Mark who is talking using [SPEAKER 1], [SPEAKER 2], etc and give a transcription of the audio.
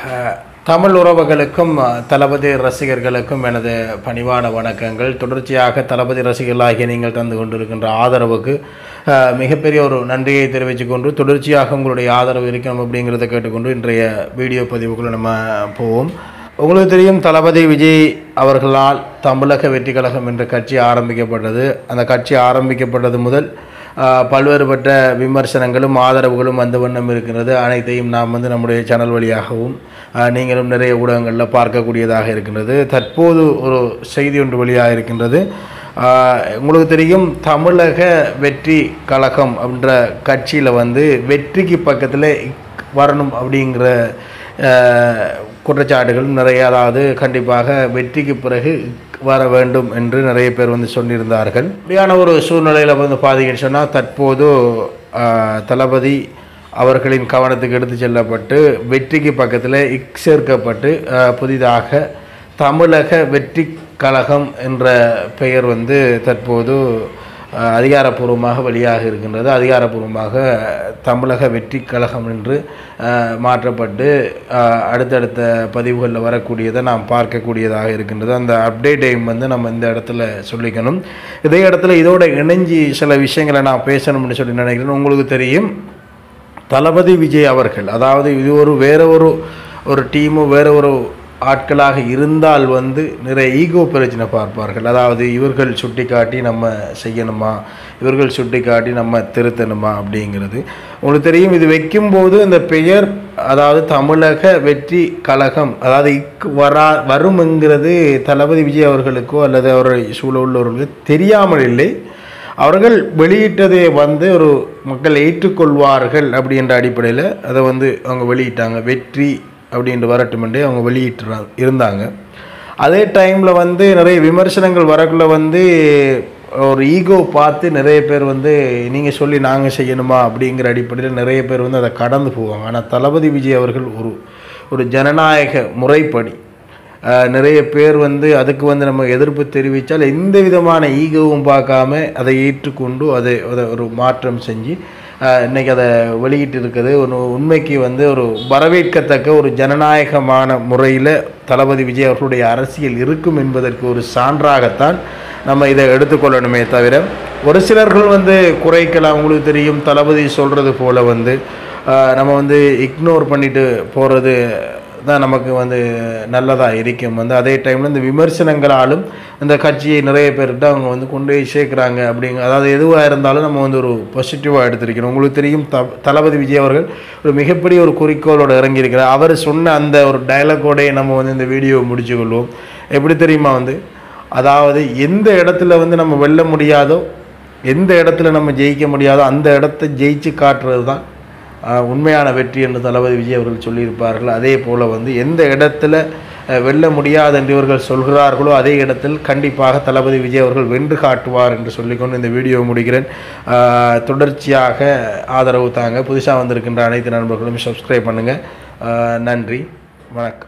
[SPEAKER 1] அஹ், தமிழ் உறவுகளுக்கும் அஹ், தளபதி ரசிகர்களுக்கும் எனது பணிவான வணக்கங்கள் தொடர்ச்சியாக தளபதி ரசிகர்களாகிய நீங்கள் தந்து கொண்டிருக்கின்ற ஆதரவுக்கு அஹ், மிகப்பெரிய ஒரு நன்றியை தெரிவித்துக் கொண்டு தொடர்ச்சியாக உங்களுடைய ஆதரவு இருக்கணும் அப்படிங்கிறத கேட்டுக்கொண்டு இன்றைய வீடியோ பதிவுக்குள்ள நம்ம போவோம் உங்களுக்கு தெரியும் தளபதி விஜய் அவர்களால் தமிழக வெற்றி கழகம் என்ற கட்சி ஆரம்பிக்கப்பட்டது அந்த கட்சி ஆரம்பிக்கப்பட்டது முதல் ஆஹ், பல்வேறுபட்ட விமர்சனங்களும் ஆதரவுகளும் வந்த வண்ணம் இருக்கிறது அனைத்தையும் நாம் வந்து நம்முடைய சேனல் வழியாகவும் ஆஹ், நீங்களும் நிறைய ஊடகங்களில் பார்க்கக்கூடியதாக இருக்கின்றது தற்போது ஒரு செய்தி ஒன்று வெளியாக இருக்கின்றது ஆஹ், உங்களுக்கு தெரியும் தமிழக வெற்றி கழகம் அப்படின்ற கட்சியில் வந்து வெற்றிக்கு பக்கத்தில் வரணும் அப்படிங்கிற ஆஹ், குற்றச்சாட்டுகள் நிறைய அதாவது கண்டிப்பாக வெற்றிக்கு பிறகு வர வேண்டும் என்று நிறைய பேர் வந்து சொல்லியிருந்தார்கள் இப்படியான ஒரு சூழ்நிலையில் வந்து பார்த்தீங்கன்னு சொன்னால் தற்போது ஆஹ், தளபதி அவர்களின் கவனத்துக்கு எடுத்து செல்லப்பட்டு வெற்றிக்கு பக்கத்தில் இக் சேர்க்கப்பட்டு ஆஹ், புதிதாக தமிழக வெற்றி கழகம் என்ற பெயர் வந்து தற்போது அஹ், அதிகாரப்பூர்வமாக வெளியாக இருக்கின்றது அதிகாரப்பூர்வமாக தமிழக வெற்றி கழகம் என்று அஹ், மாற்றப்பட்டு அஹ், அடுத்தடுத்த பதிவுகளில் வரக்கூடியதை நாம் பார்க்கக்கூடியதாக இருக்கின்றது அந்த அப்டேட்டையும் வந்து நம்ம இந்த இடத்துல சொல்லிக்கணும் இதே இடத்துல இதோட இணைஞ்சி சில விஷயங்களை நான் பேசணும்னு சொல்லி நினைக்கிறேன் உங்களுக்கு தெரியும் தளபதி விஜய் அவர்கள் அதாவது இது ஒரு வேற ஒரு ஒரு டீமு வேற ஒரு ஆட்களாக இருந்தால் வந்து நிறைய ஈகோ பிரச்சனை பார்ப்பார்கள் அதாவது இவர்கள் சுட்டிக்காட்டி நம்ம செய்யணுமா இவர்கள் சுட்டிக்காட்டி நம்ம திருத்தணுமா அப்படிங்கிறது உங்களுக்கு தெரியும் இது வைக்கும்போது இந்த பெயர் அதாவது தமிழக வெற்றி கழகம் அதாவது இக்கு வரா வரும்ங்கிறது தளபதி விஜய் அவர்களுக்கோ அல்லது அவரை சூழ உள்ளவர்களுக்கு தெரியாமல் இல்லை அவர்கள் வெளியிட்டதை வந்து ஒரு மக்கள் ஏற்றுக்கொள்வார்கள் அப்படின்ற அடிப்படையில் அதை வந்து அவங்க வெளியிட்டாங்க வெற்றி அப்படின்ட்டு வரட்டுமென்றே அவங்க வெளியிட்டு இருந்தாங்க அதே டைமில் வந்து நிறைய விமர்சனங்கள் வரக்குள்ள வந்து ஒரு ஈகோ பார்த்து நிறைய பேர் வந்து நீங்கள் சொல்லி நாங்கள் செய்யணுமா அப்படிங்கிற அடிப்படையில் நிறைய பேர் வந்து அதை கடந்து போவாங்க ஆனால் தளபதி விஜய் அவர்கள் ஒரு ஒரு ஜனநாயக முறைப்படி ஆஹ் நிறைய பேர் வந்து அதுக்கு வந்து நம்ம எதிர்ப்பு தெரிவித்தால் எந்த விதமான ஈகவும் பார்க்காம அதை ஏற்றுக்கொண்டு அதை அதை ஒரு மாற்றம் செஞ்சு ஆஹ் இன்னைக்கு அதை வெளியிட்டு இருக்குது ஒரு உண்மைக்கு வந்து ஒரு வரவேற்கத்தக்க ஒரு ஜனநாயகமான முறையில் தளபதி விஜய் அவர்களுடைய அரசியல் இருக்கும் என்பதற்கு ஒரு சான்றாகத்தான் நம்ம இதை எடுத்துக்கொள்ளணுமே தவிர ஒரு சிலர்கள் வந்து குறைக்கலாம் உங்களுக்கு தெரியும் தளபதி சொல்கிறது போல் வந்து ஆஹ் நம்ம வந்து இக்னோர் பண்ணிட்டு போகிறது தான் நமக்கு வந்து நல்லதாக இருக்கும் வந்து அதே டைமில் இந்த விமர்சனங்களாலும் இந்த கட்சியை நிறைய பேர்கிட்ட அவங்க வந்து கொண்டு போய் சேர்க்குறாங்க அப்படிங்க அதாவது எதுவாக இருந்தாலும் நம்ம வந்து ஒரு பாசிட்டிவாக எடுத்திருக்கிறோம் உங்களுக்கு தெரியும் த தளபதி விஜய் அவர்கள் ஒரு மிகப்பெரிய ஒரு குறிக்கோளோடு இறங்கியிருக்கிறார் அவர் சொன்ன அந்த ஒரு டயலாகோடையே நம்ம வந்து இந்த வீடியோவை முடிச்சு கொள்வோம் எப்படி தெரியுமா வந்து அதாவது எந்த இடத்துல வந்து நம்ம வெல்ல முடியாதோ எந்த இடத்துல நம்ம ஜெயிக்க முடியாதோ அந்த இடத்த ஜெயிச்சு காட்டுறது தான் ஆஹ், உண்மையான வெற்றி என்று தளபதி விஜய் அவர்கள் சொல்லியிருப்பார்கள் அதே போல் வந்து எந்த இடத்துல அஹ், வெல்ல முடியாது என்று இவர்கள் சொல்கிறார்களோ அதே இடத்தில் கண்டிப்பாக தளபதி விஜய் அவர்கள் வென்று காட்டுவார் என்று சொல்லிக்கொண்டு இந்த வீடியோவை முடிக்கிறேன் ஆஹ், தொடர்ச்சியாக ஆதரவு தாங்க புதுசாக வந்திருக்கின்ற அனைத்து நண்பர்களும் சப்ஸ்கிரைப் பண்ணுங்கள் நன்றி வணக்கம்